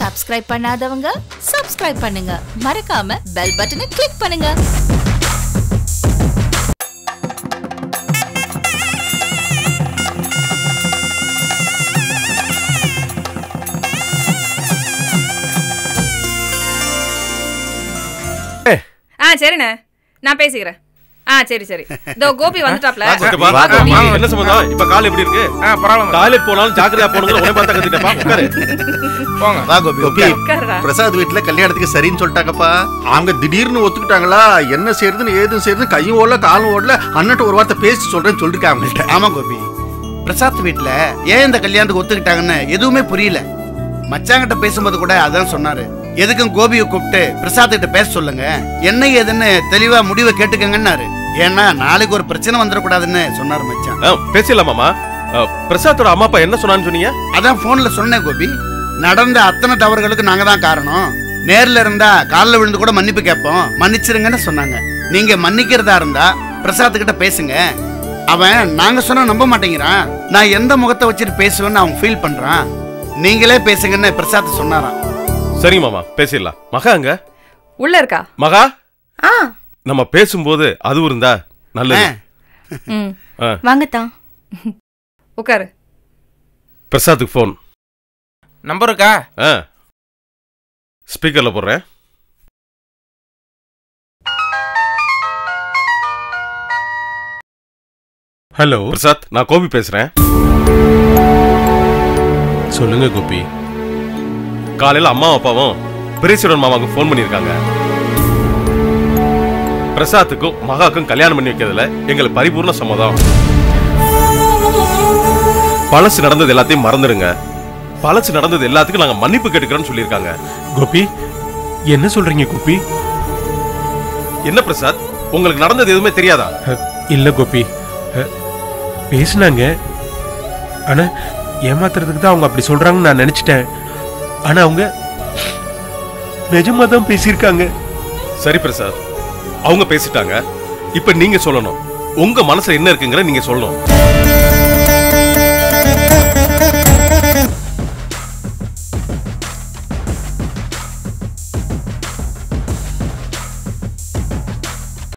Subscribe பண்ணாதவங்க subscribe பண்ணுங்க மறக்காம பெல் பட்டனை கிளிக் பண்ணுங்க ஆ சரிண்ணே நான் பேசிக்கிறேன் ஆ சரி சரி இதோ கோபி வந்துட்டாப்ல ஓகேப்பா. வா, கோபி. என்ன சம்பந்தம் இப்ப கால் எப்படி இருக்கு ஆ பரவாயில்ல டாய்லெட் போனாலும் ஜாக்கிரதையா போகணுங்கிற உடனே பார்த்தா கத்திட்டப்பா உட்காரு போங்க வா கோபி கோபி உட்காருடா. பிரசாத் வீட்டுல கல்யாணத்துக்கு சரின்னு சொல்லிட்டாங்கப்பா அவங்க திடீர்னு ஒத்துக்கிட்டாங்களா என்ன செய்யறதுன்னு ஏதுன்னு செய்யறது கையும் ஓடல காலும் ஓடல அண்ணன்ட்ட ஒரு வார்த்தை பேசி சொல்றேன்னு சொல்லிருக்காங்க அவங்கள்ட்ட ஆமா கோபி பிரசாத் வீட்ல ஏன் இந்த கல்யாணத்துக்கு ஒத்துக்கிட்டாங்கன்னு எதுவுமே புரியல மச்சாங்கிட்ட பேசும்போது கூட அதான் சொன்னாரு எதுக்கும் கோபியை கூப்பிட்டு பிரசாத் கிட்ட பேச சொல்லுங்க என்ன ஏதுன்னு தெளிவா முடிவை கேட்டுக்கங்கன்னாரு ஏன்னா நாளைக்கு ஒரு பிரச்சனை வந்துடக்கூடாதுன்னு சொன்னாரு மச்சான் ஆ, பேசிடலாமாமா ஆ, பிரசாத்தோட அம்மா அப்பா என்ன சொன்னான்னு சொன்னீங்க அதான் போன்ல சொன்னேன் கோபி நடந்த அத்தனை தவறுகளுக்கு நாங்க தான் காரணம் நேர்ல இருந்தா காலில் விழுந்து கூட மன்னிப்பு கேட்போம் மன்னிச்சிருங்கன்னு சொன்னாங்க நீங்க மன்னிக்கிறதா இருந்தா பிரசாத் கிட்ட பேசுங்க அவன் நாங்க சொன்னா நம்ப மாட்டேங்கிறான் நான் எந்த முகத்தை வச்சுட்டு பேசுவேன்னு அவன் ஃபீல் பண்றான் நீங்களே பேசுங்கன்னு பிரசாத் சொன்னாராம் சரிங்க மாமா பேசிடலாம் மகா அங்க உள்ள இருக்கா மகா ஆ நம்ம பேசும்போது அது இருந்தா நல்லது ம் ஆ. வாங்கத்தான் உட்காரு பிரசாத்துக்கு ஃபோன் நம்பர் இருக்கா ஆ ஸ்பீக்கர்ல போடுறேன் ஹலோ பிரசாத் நான் கோபி பேசுறேன் சொல்லுங்க கோபி காலையில அம்மா அப்பாவும் பிரேசுடன் மாமாவுக்கு ஃபோன் பண்ணியிருக்காங்க பிரசாத்துக்கும் மகாக்கும் கல்யாணம் பண்ணி வைக்கிறதுல எங்களுக்கு பரிபூர்ண சம்மதம் பழசு நடந்தது எல்லாத்தையும் மறந்துடுங்க பழசு நடந்தது எல்லாத்துக்கும் நாங்க மன்னிப்பு கேட்டுக்கிறோம்னு சொல்லியிருக்காங்க கோபி என்ன சொல்றீங்க கோபி என்ன பிரசாத் உங்களுக்கு நடந்தது எதுவுமே தெரியாதா அ, இல்ல கோபி அ, பேசுனாங்க ஆனா ஏமாத்துறதுக்கு தான் அவங்க அப்படி சொல்றாங்கன்னு நான் நினைச்சிட்டேன் ஆனா அவங்க நிஜமா தான் பேசியிருக்காங்க சரி பிரசாத் அவங்க பேசிட்டாங்க இப்ப நீங்க சொல்லணும் உங்க மனசுல என்ன இருக்குங்கிற நீங்க சொல்லணும்